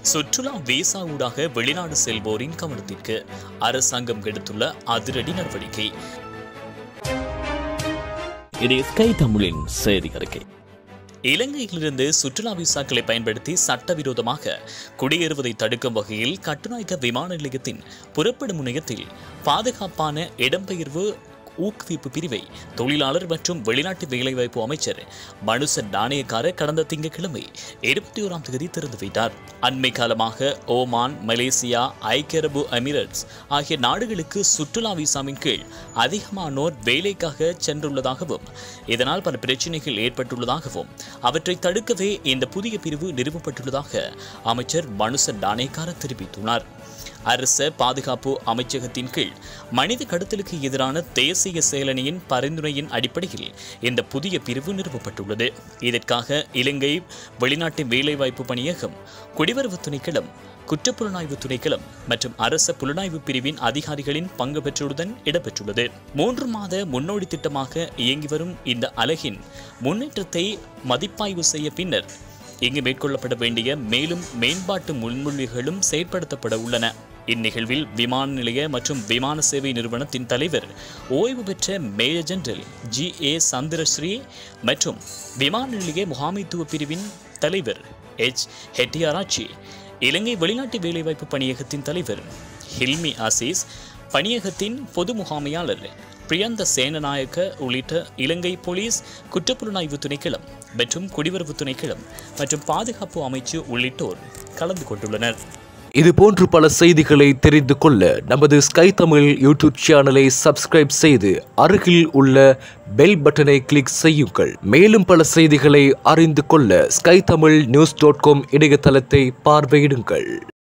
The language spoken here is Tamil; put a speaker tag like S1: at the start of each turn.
S1: சுற்றுலா விசா ஊடாக வெளிநாடு செல்வோரின் கவனத்திற்கு அரசாங்கம் எடுத்துள்ள அதிரடி நடவடிக்கை
S2: இது ஸ்கை தமிழின் செய்தி அறிக்கை
S1: இலங்கையிலிருந்து சுற்றுலா விசாக்களை பயன்படுத்தி சட்டவிரோதமாக குடியேறுவதை தடுக்கும் வகையில் கட்டுநாயக்க விமான நிலையத்தின் புறப்படும் முனையத்தில் பாதுகாப்பான இடம்பெயர்வு ஊக்குவிப்பு பிரிவை தொழிலாளர் மற்றும் வெளிநாட்டு வேலைவாய்ப்பு அமைச்சர் மனுசன் நாணயக்கார கடந்த திங்கட்கிழமை இருபத்தி ஓராம் தேதி திறந்து வைத்தார் அண்மை காலமாக ஓமான் மலேசியா ஐக்கிய அரபு எமிரேட்ஸ் ஆகிய நாடுகளுக்கு சுற்றுலா விசாவின் கீழ் அதிகமானோர் வேலைக்காக சென்றுள்ளதாகவும் இதனால் பல பிரச்சனைகள் ஏற்பட்டுள்ளதாகவும் அவற்றை தடுக்கவே இந்த புதிய பிரிவு நிறுவப்பட்டுள்ளதாக அமைச்சர் மனுசன் நாணயக்கார தெரிவித்துள்ளார் அரச பாதுகாப்பு அமைச்சகத்தின் கீழ் மனித கடத்தலுக்கு எதிரான தேசிய செயலணியின் பரிந்துரையின் அடிப்படையில் இந்த புதிய பிரிவு நிறுவப்பட்டுள்ளது இதற்காக இலங்கை வெளிநாட்டு வேலைவாய்ப்பு பணியகம் குடிவரவு திணைக்களம் குற்றப்புலனாய்வு திணைக்களம் மற்றும் அரச புலனாய்வு பிரிவின் அதிகாரிகளின் பங்கு பெற்றுடன் இடம்பெற்றுள்ளது மூன்று மாத முன்னோடி திட்டமாக இயங்கி வரும் இந்த அலகின் முன்னேற்றத்தை மதிப்பாய்வு செய்ய பின்னர் இங்கு மேற்கொள்ளப்பட வேண்டிய மேலும் மேம்பாட்டு முன்மொழிவுகளும் செயற்படுத்தப்பட உள்ளன இந்நிகழ்வில் விமான நிலைய மற்றும் விமான சேவை நிறுவனத்தின் தலைவர் ஓய்வு பெற்ற major general G A Chandrasree மற்றும் விமான நிலைய முகாமைத்துவ பிரிவின் தலைவர் எச் ஹெட்டியாராச்சி இலங்கை வெளிநாட்டு வேலைவாய்ப்பு பணியகத்தின் தலைவர் ஹில்மி அசீஸ் பணியகத்தின் பொது முகாமையாளர் பிரியந்த சேனநாயக்க உள்ளிட்ட இலங்கை போலீஸ் குற்றப்புலனாய்வு திணைக்களம் மற்றும் குடிவரவு திணைக்களம் மற்றும் பாதுகாப்பு அமைச்சு உள்ளிட்டோர் கலந்து கொண்டுள்ளனர்
S3: இது போன்று பல செய்திகளை தெரிந்து கொள்ள நமது ஸ்கை தமிழ் யூடியூப் சேனலை சப்ஸ்கிரைப் செய்து அருகில் உள்ள பெல் பட்டனை கிளிக் செய்யுங்கள் மேலும் பல செய்திகளை அறிந்து கொள்ள Sky Tamil news dot com இணையதளத்தை பார்வையிடுங்கள்